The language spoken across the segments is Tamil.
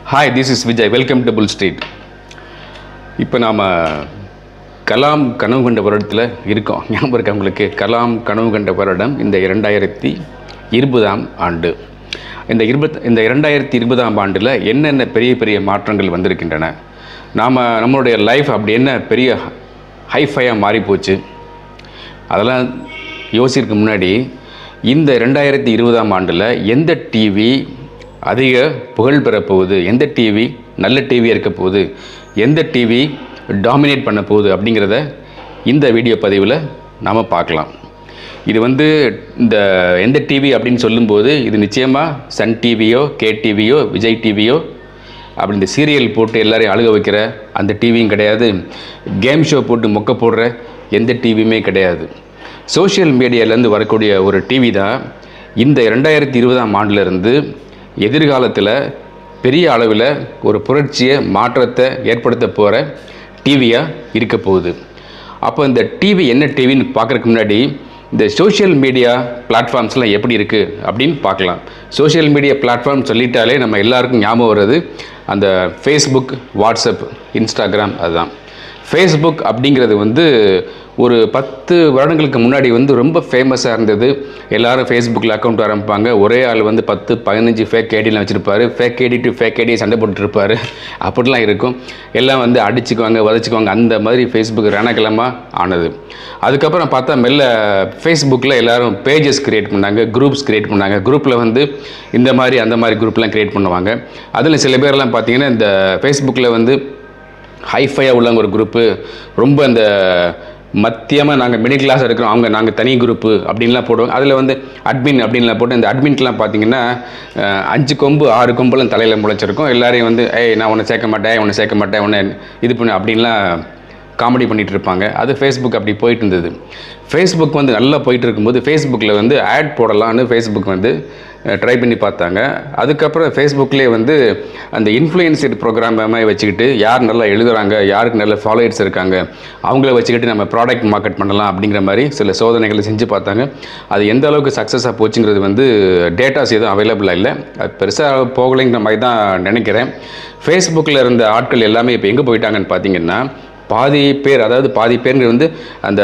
hi this is Vijay welcome to bull street இப்போ நாம் கலாம் கனவு கண்ட வருடத்தில் இருக்கோம் ஞாபகம் இருக்கா உங்களுக்கு கலாம் கனவு கண்ட வருடம் இந்த இரண்டாயிரத்தி இருபதாம் ஆண்டு இந்த இருபத் இந்த இரண்டாயிரத்தி இருபதாம் ஆண்டில் என்னென்ன பெரிய பெரிய மாற்றங்கள் வந்திருக்கின்றன நாம் நம்மளுடைய லைஃப் அப்படி என்ன பெரிய ஹைஃபையாக மாறிப்போச்சு அதெல்லாம் யோசிக்கிறதுக்கு முன்னாடி இந்த ரெண்டாயிரத்தி இருபதாம் ஆண்டில் எந்த டிவி அதிக புகழ் பெறப் போகுது எந்த டிவி நல்ல டிவியாக இருக்க போகுது எந்த டிவி டாமினேட் பண்ண போகுது அப்படிங்கிறத இந்த வீடியோ பதிவில் நாம் பார்க்கலாம் இது வந்து இந்த எந்த டிவி அப்படின்னு சொல்லும்போது இது நிச்சயமாக சன் டிவியோ கே டிவியோ விஜய் டிவியோ அப்படி இந்த சீரியல் போட்டு எல்லாரையும் அழுக வைக்கிற அந்த டிவியும் கிடையாது கேம் ஷோ போட்டு மொக்க போடுற எந்த டிவியுமே கிடையாது சோஷியல் மீடியாலேருந்து வரக்கூடிய ஒரு டிவி தான் இந்த ரெண்டாயிரத்தி இருபதாம் ஆண்டிலிருந்து எதிர்காலத்தில் பெரிய அளவில் ஒரு புரட்சியை மாற்றத்தை ஏற்படுத்த போகிற டிவியாக இருக்க போகுது அப்போ இந்த டிவி என்ன டிவின்னு பார்க்குறதுக்கு முன்னாடி இந்த சோஷியல் மீடியா பிளாட்ஃபார்ம்ஸ்லாம் எப்படி இருக்குது அப்படின்னு பார்க்கலாம் சோஷியல் மீடியா பிளாட்ஃபார்ம் சொல்லிட்டாலே நம்ம எல்லாருக்கும் ஞாபகம் வர்றது அந்த ஃபேஸ்புக் வாட்ஸ்அப் இன்ஸ்டாகிராம் அதுதான் ஃபேஸ்புக் அப்படிங்கிறது வந்து ஒரு பத்து வருடங்களுக்கு முன்னாடி வந்து ரொம்ப ஃபேமஸாக இருந்தது எல்லாரும் ஃபேஸ்புக்கில் அக்கௌண்ட் ஆரம்பிப்பாங்க ஒரே ஆள் வந்து பத்து பதினஞ்சு ஃபேக் ஐடியில் வச்சுருப்பாரு fake ID to fake ID சண்டை போட்டுருப்பாரு அப்படிலாம் இருக்கும் எல்லாம் வந்து அடிச்சுக்குவாங்க வதச்சிக்குவாங்க அந்த மாதிரி ஃபேஸ்புக் ரணக்கிழமாக ஆனது அதுக்கப்புறம் பார்த்தா மெல்ல ஃபேஸ்புக்கில் எல்லாரும் பேஜஸ் க்ரியேட் பண்ணாங்க குரூப்ஸ் க்ரியேட் பண்ணாங்க குரூப்பில் வந்து இந்த மாதிரி அந்த மாதிரி குரூப்லாம் க்ரியேட் பண்ணுவாங்க அதில் சில பேர்லாம் பார்த்தீங்கன்னா இந்த ஃபேஸ்புக்கில் வந்து ஹைஃபையாக உள்ளவங்க ஒரு குரூப்பு ரொம்ப அந்த மத்தியமாக நாங்கள் மிடில் கிளாஸ் இருக்கிறோம் அவங்க நாங்கள் தனி குரூப்பு அப்படின்லாம் போடுவோம் அதில் வந்து அட்மின் அப்படின்லாம் போட்டு இந்த அட்மின்க்கெலாம் பார்த்தீங்கன்னா அஹ், அஞ்சு கொம்பு ஆறு கொம்பெல்லாம் தலையில் முளைச்சிருக்கும் எல்லாரையும் வந்து ஏய் நான் உன்னை சேர்க்க மாட்டேன் உன்னை சேர்க்க மாட்டேன் உன்னை இது பண்ணு அப்படின்லாம் காமெடி பண்ணிகிட்டு இருப்பாங்க அது ஃபேஸ்புக் அப்படி போயிட்டு இருந்தது ஃபேஸ்புக் வந்து நல்லா போயிட்டு இருக்கும்போது ஃபேஸ்புக்கில் வந்து ஆட் போடலான்னு ஃபேஸ்புக் வந்து ட்ரை பண்ணி பார்த்தாங்க அதுக்கப்புறம் ஃபேஸ்புக்லேயே வந்து அந்த இன்ஃப்ளூயன்சர் ப்ரோக்ராம் மாதிரி வச்சுக்கிட்டு யார் நல்லா எழுதுறாங்க யாருக்கு நல்ல ஃபாலோயர்ஸ் இருக்காங்க அவங்கள வச்சுக்கிட்டு நம்ம ப்ராடக்ட் மார்க்கெட் பண்ணலாம் அப்படிங்கிற மாதிரி சில சோதனைகளை செஞ்சு பார்த்தாங்க அது எந்த அளவுக்கு சக்ஸஸாக போச்சுங்கிறது வந்து டேட்டாஸ் எதுவும் அவைலபிளாக இல்லை அது பெருசாக போகலைங்கிற மாதிரி தான் நினைக்கிறேன் ஃபேஸ்புக்கில் இருந்த ஆட்கள் எல்லாமே இப்போ எங்கே போயிட்டாங்கன்னு பார்த்தீங்கன்னா பாதி பேர் அதாவது பாதி பேருங்கிறது வந்து அந்த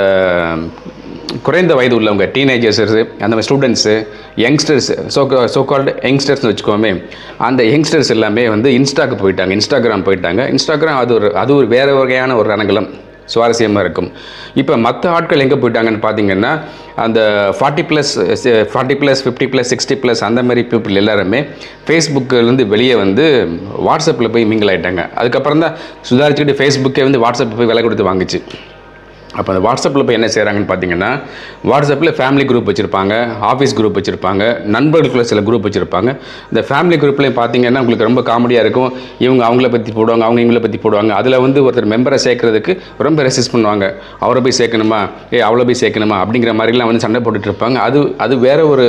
குறைந்த வயது உள்ளவங்க டீனேஜர்ஸு அந்த மாதிரி students youngsters so so called யங்ஸ்டர்ஸ்னு வச்சுக்கோமே அந்த யங்ஸ்டர்ஸ் எல்லாமே வந்து இன்ஸ்டாக்கு போயிட்டாங்க இன்ஸ்டாகிராம் போயிட்டாங்க இன்ஸ்டாகிராம் அது ஒரு அது ஒரு வேறு வகையான ஒரு ரணகலம் சுவாரஸ்யமாக இருக்கும் இப்போ மற்ற ஆட்கள் எங்கே போயிட்டாங்கன்னு பார்த்தீங்கன்னா அந்த forty plus forty plus fifty plus sixty plus அந்த மாதிரி பீப்புள் எல்லாருமே ஃபேஸ்புக்கிலேருந்து வெளியே வந்து வாட்ஸ்அப்பில் போய் மிங்கிள் ஆகிட்டாங்க அதுக்கப்புறம் தான் சுதாரிச்சுக்கிட்டு ஃபேஸ்புக்கே வந்து வாட்ஸ்அப் போய் விலை கொடுத்து வாங்குச்சு அப்போ அந்த வாட்ஸ்அப்பில் போய் என்ன செய்கிறாங்கன்னு பார்த்தீங்கன்னா வாட்ஸ்அப்பில் ஃபேமிலி குரூப் வச்சுருப்பாங்க ஆஃபீஸ் குரூப் வச்சுருப்பாங்க நண்பர்களுக்குள்ள சில குரூப் வச்சுருப்பாங்க இந்த ஃபேமிலி குரூப்லேயும் பார்த்தீங்கன்னா உங்களுக்கு ரொம்ப காமெடியாக இருக்கும் இவங்க அவங்கள பற்றி போடுவாங்க அவங்க இவங்கள பற்றி போடுவாங்க அதில் வந்து ஒருத்தர் மெம்பரை சேர்க்கறதுக்கு ரொம்ப ரெசிஸ்ட் பண்ணுவாங்க அவரை போய் சேர்க்கணுமா ஏ அவளை போய் சேர்க்கணுமா அப்படிங்கிற மாதிரிலாம் வந்து சண்டை போட்டுட்டு இருப்பாங்க அது அது வேற ஒரு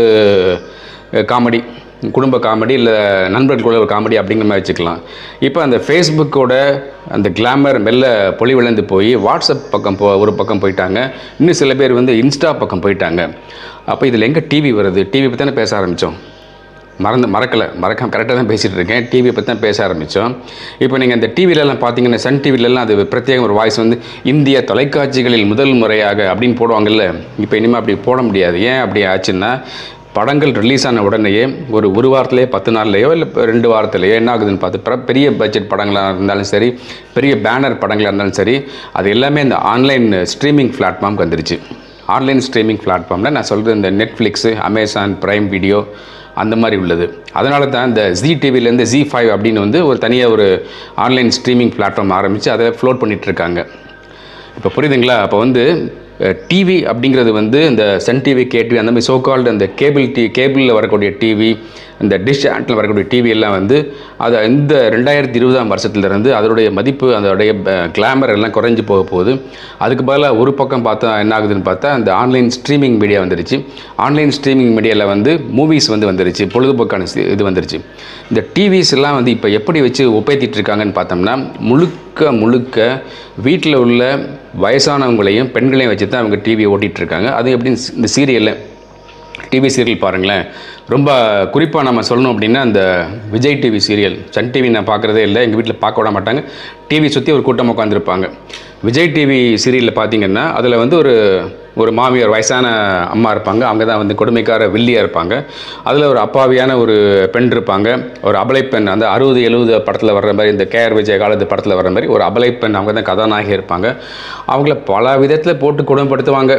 காமெடி குடும்ப காமெடி இல்லை நண்பர்களுக்குள்ள ஒரு காமெடி அப்படிங்கிற மாதிரி வச்சுக்கலாம் இப்போ அந்த ஃபேஸ்புக்கோட அந்த கிளாமர் மெல்ல பொலிவிழந்து போய் வாட்ஸ்அப் பக்கம் போ ஒரு பக்கம் போயிட்டாங்க இன்னும் சில பேர் வந்து இன்ஸ்டா பக்கம் போயிட்டாங்க அப்போ இதில் எங்கே டிவி வருது டிவி பற்றி தானே பேச ஆரம்பித்தோம் மறந்து மறக்கலை மறக்காம கரெக்டாக தான் பேசிகிட்டு இருக்கேன் டிவியை பற்றி தான் பேச ஆரம்பித்தோம் இப்போ நீங்கள் இந்த டிவிலலாம் பார்த்தீங்கன்னா சன் டிவிலலாம் அது பிரத்யேக ஒரு வாய்ஸ் வந்து இந்திய தொலைக்காட்சிகளில் முதல் முறையாக அப்படின்னு போடுவாங்கல்ல இப்போ இனிமேல் அப்படி போட முடியாது ஏன் அப்படி ஆச்சுன்னா படங்கள் ரிலீஸ் ஆன உடனேயே ஒரு ஒரு வாரத்திலேயே பத்து நாள்லையோ இல்லை ரெண்டு வாரத்திலேயோ என்ன ஆகுதுன்னு பார்த்து பிற- பெரிய பட்ஜெட் படங்களாக இருந்தாலும் சரி பெரிய பேனர் படங்களாக இருந்தாலும் சரி அது எல்லாமே இந்த ஆன்லைன் ஸ்ட்ரீமிங் பிளாட்ஃபார்ம்க்கு வந்துருச்சு ஆன்லைன் ஸ்ட்ரீமிங் பிளாட்ஃபார்மில் நான் சொல்கிறது இந்த நெட்ஃப்ளிக்ஸு அமேசான் ப்ரைம் வீடியோ அந்த மாதிரி உள்ளது அதனால தான் இந்த ஜி டிவிலேருந்து ஜி ஃபைவ் அப்படின்னு வந்து ஒரு தனியாக ஒரு ஆன்லைன் ஸ்ட்ரீமிங் பிளாட்ஃபார்ம் ஆரம்பித்து அதை ஃப்ளோட் பண்ணிகிட்ருக்காங்க இப்போ புரியுதுங்களா அப்போ வந்து டிவி அப்படிங்கிறது வந்து இந்த சன் டிவி கே டிவி அந்த மாதிரி சோகால்டு அந்த கேபிள் டி கேபிளில் வரக்கூடிய டிவி இந்த டிஷ் ஆண்டில் வரக்கூடிய டிவி எல்லாம் வந்து அது இந்த ரெண்டாயிரத்தி இருபதாம் வருஷத்துலேருந்து அதனுடைய மதிப்பு அதோடைய கிளாமர் எல்லாம் குறைஞ்சி போக போகுது அதுக்கு பதிலாக ஒரு பக்கம் பார்த்தா என்ன ஆகுதுன்னு பார்த்தா அந்த ஆன்லைன் ஸ்ட்ரீமிங் மீடியா வந்துருச்சு ஆன்லைன் ஸ்ட்ரீமிங் மீடியாவில் வந்து மூவிஸ் வந்து வந்துருச்சு பொழுதுபோக்கான சி- இது வந்துருச்சு இந்த டிவிஸ் எல்லாம் வந்து இப்போ எப்படி வச்சு ஒப்பேத்திட்டு இருக்காங்கன்னு பார்த்தோம்னா முழுக்க முழுக்க வீட்டில் உள்ள வயசானவங்களையும் பெண்களையும் வச்சு தான் அவங்க டிவி ஓட்டிகிட்டு இருக்காங்க அது எப்படி இந்த சீரியலில் டிவி சீரியல் பாருங்களேன் ரொம்ப குறிப்பாக நம்ம சொல்லணும் அப்படின்னா அந்த Vijay TV serial Sun TV நான் பார்க்குறதே இல்லை எங்கள் வீட்டில் பார்க்க விட மாட்டாங்க டிவி சுற்றி ஒரு கூட்டம் உட்காந்துருப்பாங்க விஜய் டிவி சீரியலில் பார்த்தீங்கன்னா அதில் வந்து ஒரு ஒரு மாமியார் வயசான அம்மா இருப்பாங்க அவங்க தான் வந்து கொடுமைக்கார வில்லியாக இருப்பாங்க அதில் ஒரு அப்பாவியான ஒரு பெண் இருப்பாங்க ஒரு அபலை பெண் அந்த அறுபது எழுபது படத்தில் வர்ற மாதிரி இந்த கேஆர் விஜய் காலத்து படத்தில் வர்ற மாதிரி ஒரு அபலை பெண் அவங்க தான் கதாநாயகி இருப்பாங்க அவங்கள பல விதத்தில் போட்டு கொடுமைப்படுத்துவாங்க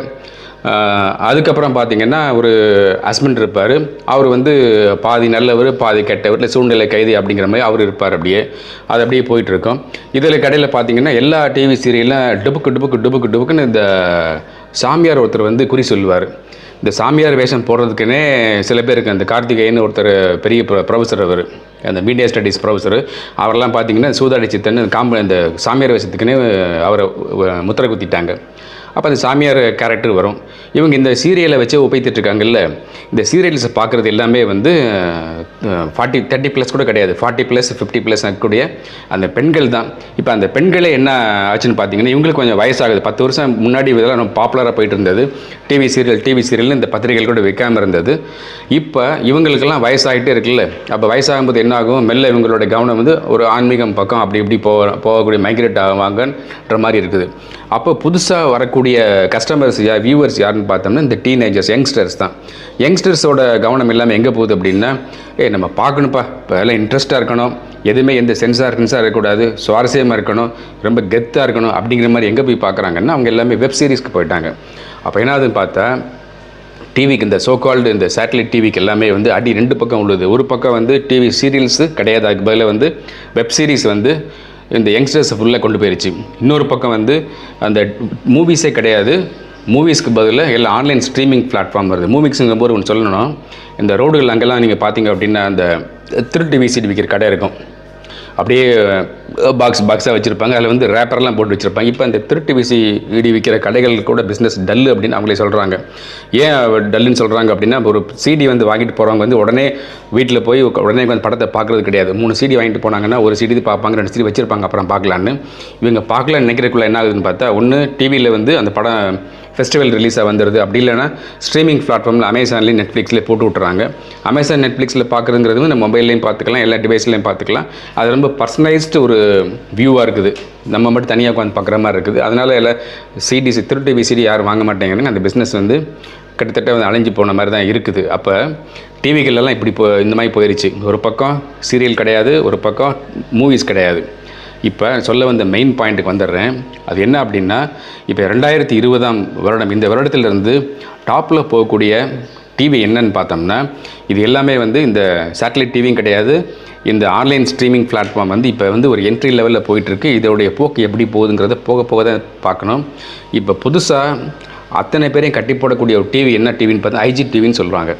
ஆஹ் அதுக்கப்புறம் பார்த்தீங்கன்னா ஒரு ஹஸ்பண்ட் இருப்பார் அவர் வந்து பாதி நல்லவர் பாதி கெட்டவர் இல்லை சூழ்நிலை கைதி அப்படிங்கிற மாதிரி அவர் இருப்பார் அப்படியே அது அப்படியே போயிட்டு இருக்கும் இதில் கடையில் பார்த்தீங்கன்னா எல்லா டிவி சீரியலும் டுபுக்கு டுபுக்கு டுபுக்கு டுபுக்குன்னு இந்த சாமியார் ஒருத்தர் வந்து குறி சொல்லுவார் இந்த சாமியார் வேஷம் போடுறதுக்குன்னே சில பேருக்கு அந்த கார்த்திகேயன் ஒருத்தர் பெரிய ப்ரொஃபஸர் அவர் அந்த மீடியா ஸ்டடீஸ் ப்ரொஃபஸர் அவரெல்லாம் பார்த்தீங்கன்னா சூதாடி சித்தன் காம்ப இந்த சாமியார் வேஷத்துக்குன்னே அவரை அஹ், முத்திரை குத்திட்டாங்க அப்போ அந்த சாமியார் கேரக்டர் வரும் இவங்க இந்த சீரியலை வச்சு ஒப்பைத்துட்டு இருக்காங்கல்ல இந்த சீரியல்ஸை பார்க்குறது எல்லாமே வந்து ஃபார்ட்டி தேர்ட்டி ப்ளஸ் கூட கிடையாது ஃபார்ட்டி ப்ளஸ் ஃபிஃப்டி ப்ளஸ் இருக்கக்கூடிய அந்த பெண்கள் தான் இப்போ அந்த பெண்களே என்ன ஆச்சுன்னு பார்த்தீங்கன்னா இவங்களுக்கு கொஞ்சம் வயசாகுது பத்து வருஷம் முன்னாடி இதெல்லாம் ரொம்ப பாப்புலராக போயிட்டு இருந்தது டிவி சீரியல் டிவி சீரியல் இந்த பத்திரிகைகள் கூட வைக்காமல் இருந்தது இப்போ இவங்களுக்கெல்லாம் வயசாகிட்டே இருக்குல்ல அப்போ வயசாகும்போது என்ன ஆகும் மெல்ல இவங்களோட கவனம் வந்து ஒரு ஆன்மீகம் பக்கம் அப்படி இப்படி போக போகக்கூடிய மைக்ரேட் ஆவாங்கன்ற மாதிரி இருக்குது அப்போ புதுசாக வரக்கூடிய கஸ்டமர்ஸ் யார் வியூவர்ஸ் யாருன்னு பார்த்தோம்னா இந்த டீனேஜர்ஸ் யங்ஸ்டர்ஸ் தான் யங்ஸ்டர்ஸோட கவனம் இல்லாமல் எங்கே போகுது அப்படின்னா ஏ நம்ம பார்க்கணுப்பா இப்போ எல்லாம் இன்ட்ரெஸ்ட்டாக இருக்கணும் எதுவுமே எந்த சென்சார் டென்ஸாக இருக்கக்கூடாது சுவாரஸ்யமாக இருக்கணும் ரொம்ப கெத்தாக இருக்கணும் அப்படிங்கிற மாதிரி எங்கே போய் பார்க்குறாங்கன்னா அவங்க எல்லாமே வெப் சீரிஸ்க்கு போயிட்டாங்க அப்போ என்னாதுன்னு பார்த்தா டிவிக்கு இந்த சோகால்டு இந்த சேட்டலைட் டிவிக்கு எல்லாமே வந்து அடி ரெண்டு பக்கம் உள்ளது ஒரு பக்கம் வந்து டிவி சீரியல்ஸு கிடையாது அதுக்கு பதிலாக வந்து வெப் சீரிஸ் வந்து இந்த யங்ஸ்டர்ஸை ஃபுல்லாக கொண்டு போயிருச்சு இன்னொரு பக்கம் வந்து அந்த மூவிஸே கிடையாது மூவிஸ்க்கு பதிலாக எல்லாம் ஆன்லைன் ஸ்ட்ரீமிங் பிளாட்ஃபார்ம் வருது மூவிஸ்ங்கும் போது ஒன்று சொல்லணும் இந்த ரோடுகள் அங்கெல்லாம் நீங்கள் பார்த்தீங்க அப்படின்னா அந்த திருட்டு விசிடி விற்கிற கடை இருக்கும் அப்படியே பாக்ஸ் பாக்ஸாக வச்சுருப்பாங்க அதில் வந்து ரேப்பர்லாம் போட்டு வச்சுருப்பாங்க இப்போ அந்த திருட்டு விசி இடி விற்கிற கடைகள் கூட பிஸ்னஸ் டல்லு அப்படின்னு அவங்களே சொல்கிறாங்க ஏன் டல்லுன்னு சொல்கிறாங்க அப்படின்னா ஒரு சிடி வந்து வாங்கிட்டு போகிறவங்க வந்து உடனே வீட்டில் போய் உடனே வந்து படத்தை பார்க்குறது கிடையாது மூணு சிடி வாங்கிட்டு போனாங்கன்னா ஒரு சிடி பார்ப்பாங்க ரெண்டு சிடி வச்சுருப்பாங்க அப்புறம் பார்க்கலான்னு இவங்க பார்க்கலான்னு நினைக்கிறதுக்குள்ள என்ன ஆகுதுன்னு பார்த்தா ஒன்று டிவியில் வந்து அந்த படம் ஃபெஸ்டிவல் ரிலீஸாக வந்துடுது அப்படி இல்லைன்னா ஸ்ட்ரீமிங் பிளாட்ஃபார்மில் அமேசான்லேயும் நெட்ஃப்ளிக்ஸ்லேயே போட்டு விட்றாங்க அமேசான் நெட்ஃப்ளிக்ஸில் பார்க்குறதுங்கிறது வந்து நம்ம மொபைல்லையும் பார்த்துக்கலாம் எல்லா டிவைஸ்லையும் பார்த்துக்கலாம் அது ரொம்ப பர்சனலைஸ்டு ஒரு வியூவாக இருக்குது நம்ம மட்டும் தனியாக உட்காந்து பார்க்குற மாதிரி இருக்குது அதனால் எல்லாம் சிடிசி திருட்டு விசிடி யாரும் வாங்க மாட்டேங்கிறாங்க அந்த பிஸ்னஸ் வந்து கிட்டத்தட்ட வந்து அழிஞ்சு போன மாதிரி தான் இருக்குது அப்போ டிவிகளெல்லாம் இப்படி போ இந்த மாதிரி போயிருச்சு ஒரு பக்கம் சீரியல் கிடையாது ஒரு பக்கம் மூவிஸ் கிடையாது இப்போ சொல்ல வந்த மெயின் பாயிண்ட்டுக்கு வந்துடுறேன் அது என்ன அப்படின்னா இப்போ ரெண்டாயிரத்தி இருபதாம் வருடம் இந்த வருடத்திலிருந்து டாப்பில் போகக்கூடிய டிவி என்னன்னு பார்த்தோம்னா இது எல்லாமே வந்து இந்த சேட்டலைட் டிவியும் கிடையாது இந்த ஆன்லைன் ஸ்ட்ரீமிங் பிளாட்ஃபார்ம் வந்து இப்போ வந்து ஒரு என்ட்ரி லெவலில் போயிட்டுருக்கு இதோடைய போக்கு எப்படி போகுதுங்கிறத போக போக தான் பார்க்கணும் இப்போ புதுசாக அத்தனை பேரையும் கட்டி போடக்கூடிய ஒரு டிவி என்ன டிவின்னு பார்த்தா ஐஜி டிவின்னு சொல்கிறாங்க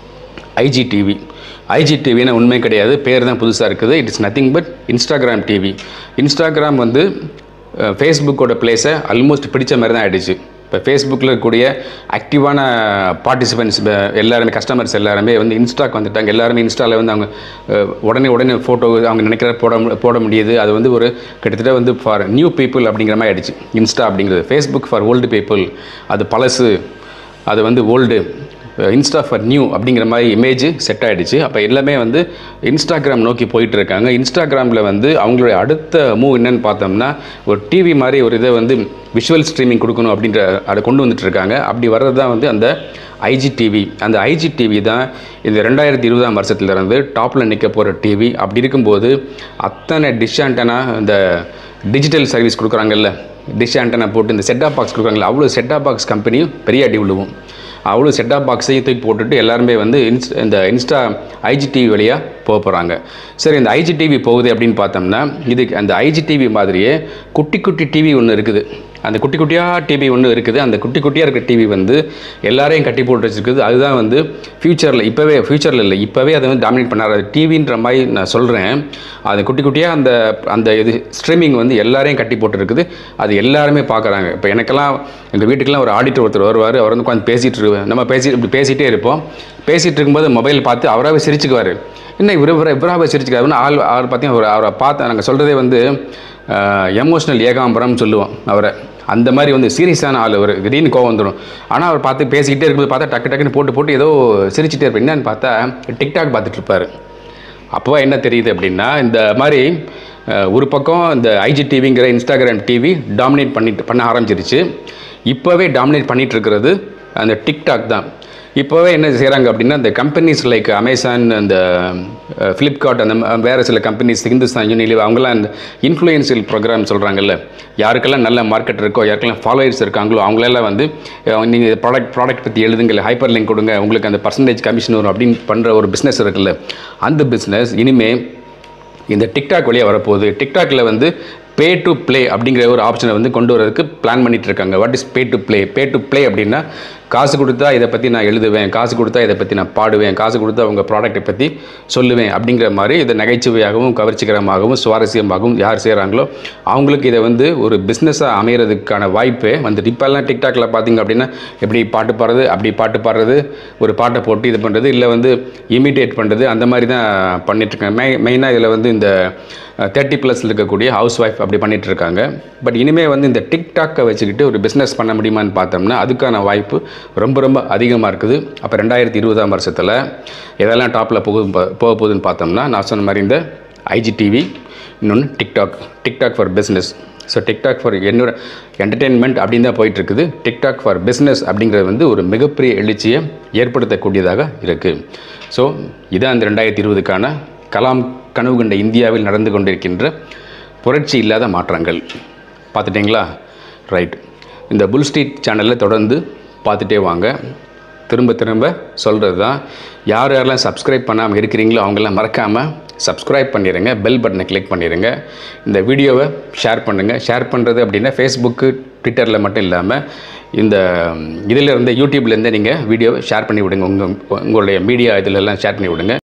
ஐஜிடிவி ஐஜிடிவின்னு உண்மை கிடையாது பேர் தான் புதுசாக இருக்குது it is nothing but Instagram TV Instagram வந்து ஃபேஸ்புக்கோட பிளேஸை ஆல்மோஸ்ட் பிடிச்ச மாதிரி தான் ஆயிடுச்சு இப்போ ஃபேஸ்புக்கில் இருக்கக்கூடிய ஆக்டிவான பார்ட்டிசிபென்ட்ஸ் எல்லாருமே கஸ்டமர்ஸ் எல்லாருமே வந்து இன்ஸ்டாக்கு வந்துட்டாங்க எல்லாருமே இன்ஸ்டாவில் வந்து அவங்க அஹ், உடனே உடனே ஃபோட்டோ அவங்க நினைக்கிற போட மு- போட முடியுது அது வந்து ஒரு கிட்டத்தட்ட வந்து ஃபார் நியூ பீப்புள் அப்படிங்கிற மாதிரி ஆயிடுச்சு இன்ஸ்டா அப்படிங்கிறது ஃபேஸ்புக் ஃபார் ஓல்டு பீப்புள் அது பழசு அது வந்து ஓல்டு இன்ஸ்டா ஃபார் நியூ அப்படிங்கிற மாதிரி இமேஜ் செட் ஆகிடுச்சு அப்போ எல்லாமே வந்து இன்ஸ்டாகிராம் நோக்கி போயிட்டு இருக்காங்க இன்ஸ்டாகிராமில் வந்து அவங்களுடைய அடுத்த மூவ் என்னன்னு பார்த்தோம்னா ஒரு டிவி மாதிரி ஒரு இதை வந்து விஷுவல் ஸ்ட்ரீமிங் கொடுக்கணும் அப்படின்ற அதை கொண்டு வந்துட்டு இருக்காங்க அப்படி வர்றது தான் வந்து அந்த ஐஜிடிவி அந்த ஐஜிடிவி தான் இந்த ரெண்டாயிரத்தி இருபதாம் வருஷத்துலேருந்து டாப்பில் நிற்க போகிற டிவி அப்படி இருக்கும்போது அத்தனை டிஷ் ஆண்டனா இந்த டிஜிட்டல் சர்வீஸ் கொடுக்குறாங்கல்ல டிஷ் ஆண்டனா போட்டு இந்த செட்டாப் பாக்ஸ் கொடுக்குறாங்கல்ல அவ்வளோ செட்டாப் பாக்ஸ் கம்பெனியும் பெரிய அடி விழுவும் அவ்வளோ செட்டாப் பாக்ஸையும் தூக்கி போட்டுட்டு எல்லாருமே வந்து இன்ஸ் இந்த இன்ஸ்டா ஐஜிடிவி வழியாக போக போகிறாங்க சரி இந்த ஐஜிடிவி போகுது அப்படின்னு பார்த்தோம்னா இதுக்கு அந்த ஐஜிடிவி மாதிரியே குட்டி குட்டி டிவி ஒன்று இருக்குது அந்த குட்டி குட்டியாக டிவி ஒன்று இருக்குது அந்த குட்டி குட்டியாக இருக்கிற டிவி வந்து எல்லாரையும் கட்டி போட்டு வச்சிருக்குது அதுதான் வந்து ஃப்யூச்சரில் இப்போவே ஃப்யூச்சரில் இல்லை இப்போவே அதை வந்து டாமினேட் பண்ணாரு டிவின்ற மாதிரி நான் சொல்கிறேன் அது குட்டி குட்டியாக அந்த அந்த இது ஸ்ட்ரீமிங் வந்து எல்லாரையும் கட்டி போட்டுருக்குது அது எல்லாருமே பார்க்குறாங்க இப்போ எனக்கெல்லாம் எங்கள் வீட்டுக்கெல்லாம் ஒரு ஆடிட்டர் ஒருத்தர் வருவார் அவர் வந்து உட்காந்து பேசிகிட்டு இரு நம்ம பேசி இப்படி பேசிகிட்டே இருப்போம் பேசிகிட்டு இருக்கும்போது மொபைல் பார்த்து அவராகவே சிரிச்சுக்குவார் என்ன இவர் இவர இவராகவே சிரிச்சுக்காருன்னு ஆள் அவர் பார்த்தீங்கன்னா அவர் அவரை பார்த்து நாங்கள் சொல்கிறதே வந்து எமோஷ்னல் ஏகாம்பரம்னு சொல்லுவோம் அவரை அந்த மாதிரி வந்து சீரியஸான ஆள் அவர் திடீர்னு கோவம் வந்துடும் ஆனால் அவர் பார்த்து பேசிக்கிட்டே இருக்கும்போது பார்த்தா டக்கு டக்குன்னு போட்டு போட்டு ஏதோ சிரிச்சிட்டே இருப்பார் என்னன்னு பார்த்தா டிக்டாக் பார்த்துட்டு இருப்பாரு அப்போ என்ன தெரியுது அப்படின்னா இந்த மாதிரி அஹ், ஒரு பக்கம் இந்த ஐஜிடிவிங்கிற இன்ஸ்டாகிராம் டிவி டாமினேட் பண்ணிட்டு பண்ண ஆரம்பிச்சிருச்சு இப்போவே டாமினேட் பண்ணிட்டு இருக்கிறது அந்த டிக்டாக் தான் இப்போவே என்ன செய்கிறாங்க அப்படின்னா இந்த கம்பெனிஸ் லைக் அமேசான் அந்த ஃப்ளிப்கார்ட் அந்த ம- வேறு சில கம்பெனிஸ் ஹிந்துஸ்தான் யூனிலிவ் அவங்களாம் இந்த இன்ஃப்ளூயன்சியல் ப்ரோக்ராம் சொல்கிறாங்கல்ல யாருக்கெல்லாம் நல்ல மார்க்கெட் இருக்கோ யாருக்கெல்லாம் ஃபாலோவர்ஸ் இருக்காங்களோ அவங்களெல்லாம் வந்து நீங்கள் ப்ராடக்ட் ப்ராடக்ட் பற்றி எழுதுங்க ஹைப்பர் லிங்க் கொடுங்க உங்களுக்கு அந்த பர்சன்டேஜ் கமிஷன் வரும் அப்படின்னு பண்ணுற ஒரு பிஸ்னஸ் இருக்குல்ல அந்த பிஸ்னஸ் இனிமே இந்த டிக்டாக் வழியாக வரப்போகுது டிக்டாக்ல வந்து பே டு ப்ளே அப்படிங்கிற ஒரு ஆப்ஷனை வந்து கொண்டு வரதுக்கு பிளான் பண்ணிட்டு இருக்காங்க what is pay to play pay to play அப்படின்னா காசு கொடுத்தா இதை பற்றி நான் எழுதுவேன் காசு கொடுத்தா இதை பற்றி நான் பாடுவேன் காசு கொடுத்தா உங்கள் ப்ராடக்ட்டை பற்றி சொல்லுவேன் அப்படிங்கிற மாதிரி இதை நகைச்சுவையாகவும் கவர்ச்சிகரமாகவும் சுவாரஸ்யமாகவும் யார் செய்கிறாங்களோ அவங்களுக்கு இதை வந்து ஒரு பிஸ்னஸாக அமைகிறதுக்கான வாய்ப்பே வந்து இப்போல்லாம் டிக்டாக்ல பார்த்தீங்க அப்படின்னா எப்படி பாட்டு பாடுறது அப்படி பாட்டு பாடுறது ஒரு பாட்டை போட்டு இது பண்ணுறது இல்லை வந்து இமிட்டேட் பண்ணுறது அந்த மாதிரி தான் பண்ணிட்டுருக்காங்க மெய் மெயினாக இதில் வந்து இந்த தேர்ட்டி ப்ளஸில் இருக்கக்கூடிய ஹவுஸ் ஒய்ஃப் அப்படி பண்ணிட்டு இருக்காங்க பட் இனிமேல் வந்து இந்த டிக்டாக்கை வச்சுக்கிட்டு ஒரு பிஸ்னஸ் பண்ண முடியுமான்னு பார்த்தோம்னா அதுக்கான வாய்ப்பு ரொம்ப ரொம்ப அதிகமாக இருக்குது அப்போ ரெண்டாயிரத்தி இருபதாம் வருஷத்தில் எதெல்லாம் டாப்பில் போக போக போகுதுன்னு பார்த்தோம்னா நான் சொன்ன மாதிரி இந்த ஐஜிடிவி இன்னொன்று TikTok TikTok for business so TikTok for என்னோட என்டர்டெயின்மெண்ட் அப்படின்னு தான் போயிட்டு இருக்குது டிக்டாக் ஃபார் பிஸ்னஸ் அப்படிங்கிறது வந்து ஒரு மிகப்பெரிய எழுச்சியை ஏற்படுத்தக்கூடியதாக இருக்குது ஸோ இதான் அந்த ரெண்டாயிரத்தி இருபதுக்கான கலாம் கனவு கண்ட இந்தியாவில் நடந்து கொண்டிருக்கின்ற புரட்சி இல்லாத மாற்றங்கள் பார்த்துட்டிங்களா ரைட் இந்த புல் ஸ்ட்ரீட் சேனலில் தொடர்ந்து பார்த்துட்டே வாங்க திரும்ப திரும்ப சொல்கிறது தான் யார் யாரெல்லாம் சப்ஸ்கிரைப் பண்ணாமல் இருக்கிறீங்களோ அவங்கெல்லாம் மறக்காமல் சப்ஸ்கிரைப் பண்ணிடுங்க பெல் பட்டனை கிளிக் பண்ணிடுங்க இந்த வீடியோவை ஷேர் பண்ணுங்கள் ஷேர் பண்ணுறது அப்படின்னா ஃபேஸ்புக்கு ட்விட்டரில் மட்டும் இல்லாமல் இந்த இதில் இருந்து யூடியூப்லேருந்து நீங்கள் வீடியோவை ஷேர் பண்ணி விடுங்க உங்கள் உங்களுடைய மீடியா இதிலெல்லாம் ஷேர் பண்ணி விடுங்க